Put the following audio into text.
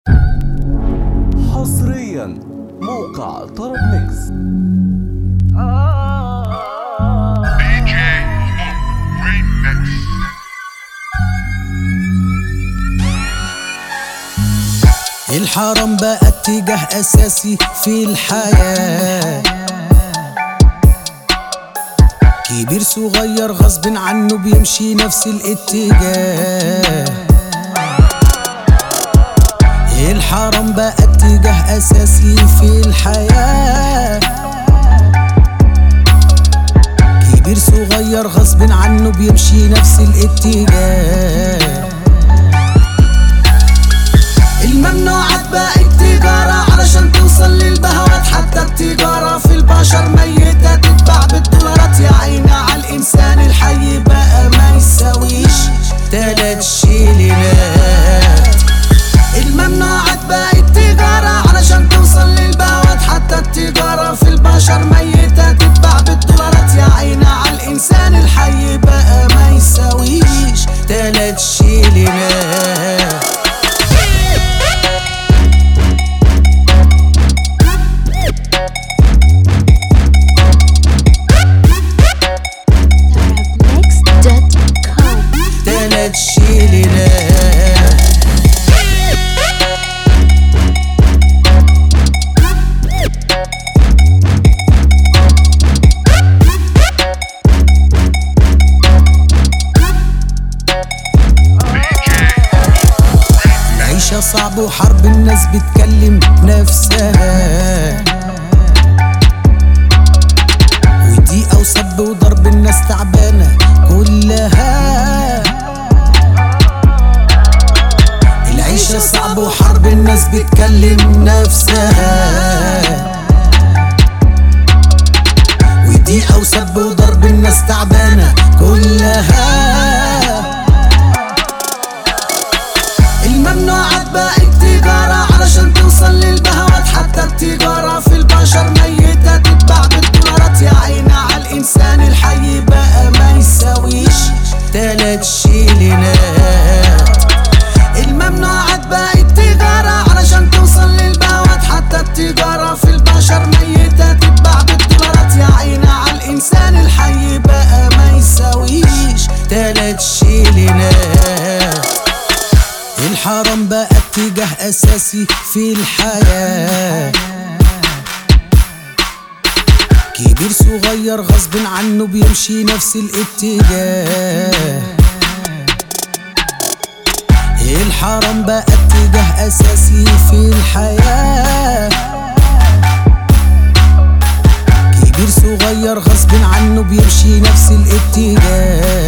حصريا موقع طرب ميكس DJ Remix. الحرام بقى اتجاه اساسي في الحياة كبير صغير غصب عنه بيمشي نفس الاتجاه الحرام بقى اتجاه اساسي في الحياة كبير صغير غصب عنه بيمشي نفس الاتجاه الممنوعات بقت تجارة علشان توصل للبهوات حتى التجارة في البشر ميتة تتباع بالدولارات يا عيني على الإنسان الحي بقى ما يساويش تلات شيلينات الممنوعات بقت تجارة علشان توصل للبهوات حتى التجارة في البشر ميتة تتباع بالدولارات يا عيني على الإنسان الحي بقى ما يساويش تلات شيلينات Mix.com تلات شيلينات العيشة صعب وحرب الناس بتكلم نفسها وضيقة وسب وضرب الناس تعبانة كلها العيشة صعب وحرب الناس بتكلم نفسها وضيقة وسب وضرب الناس تعبانة كلها الممنوعات بقت تجارة علشان توصل للبهوات حتى التجارة في البشر ميتة تتباع بالدولارات يا عيني على الإنسان الحي بقى ما يساويش تلات شيلينات الممنوعات بقت تجارة علشان توصل للبهوات حتى التجارة في البشر ميتة تتباع بالدولارات يا عيني على الإنسان الحي بقى ما يساويش تلات شيلينات الحرام بقى اتجاه اساسي في الحياة كبير صغير غصب عنه بيمشي نفس الاتجاه الحرام بقى اتجاه اساسي في الحياة كبير صغير غصب عنه بيمشي نفس الاتجاه